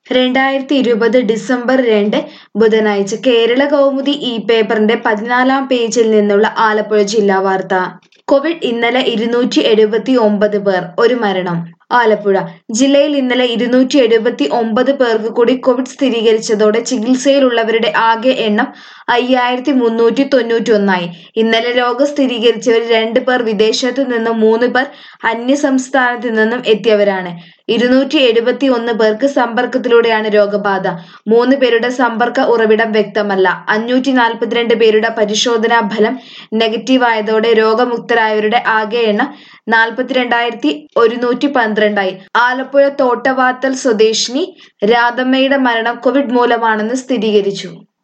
രണ്ടായിരത്തി ഇരുപത് ഡിസംബർ രണ്ട് ബുധനാഴ്ച കേരള കൗമുദി ഈ പേപ്പറിന്റെ പതിനാലാം പേജിൽ നിന്നുള്ള ആലപ്പുഴ ജില്ലാ വാർത്ത കോവിഡ് ഇന്നലെ ഇരുന്നൂറ്റി എഴുപത്തി ഒമ്പത് പേർ ഒരു മരണം ആലപ്പുഴ ജില്ലയിൽ ഇന്നലെ ഇരുന്നൂറ്റി എഴുപത്തി ഒമ്പത് പേർക്ക് കൂടി കോവിഡ് സ്ഥിരീകരിച്ചതോടെ ചികിത്സയിലുള്ളവരുടെ ആകെ എണ്ണം അയ്യായിരത്തി മുന്നൂറ്റി തൊണ്ണൂറ്റി ഒന്നായി ഇന്നലെ രോഗം സ്ഥിരീകരിച്ചവരിൽ രണ്ട് പേർ വിദേശത്തു നിന്നും മൂന്ന് പേർ അന്യസംസ്ഥാനത്തു നിന്നും എത്തിയവരാണ് ഇരുന്നൂറ്റി എഴുപത്തി ഒന്ന് പേർക്ക് സമ്പർക്കത്തിലൂടെയാണ് രോഗബാധ മൂന്ന് പേരുടെ സമ്പർക്ക ഉറവിടം വ്യക്തമല്ല അഞ്ഞൂറ്റി നാൽപ്പത്തിരണ്ട് പേരുടെ പരിശോധനാ ഫലം നെഗറ്റീവ് ആയതോടെ രോഗമുക്തരായവരുടെ ആകെ എണ്ണം നാൽപ്പത്തിരണ്ടായിരത്തി ഒരുന്നൂറ്റി പന്ത്രണ്ടായി ആലപ്പുഴ തോട്ടവാത്തൽ സ്വദേശിനി രാധമ്മയുടെ മരണം കോവിഡ് മൂലമാണെന്ന് സ്ഥിരീകരിച്ചു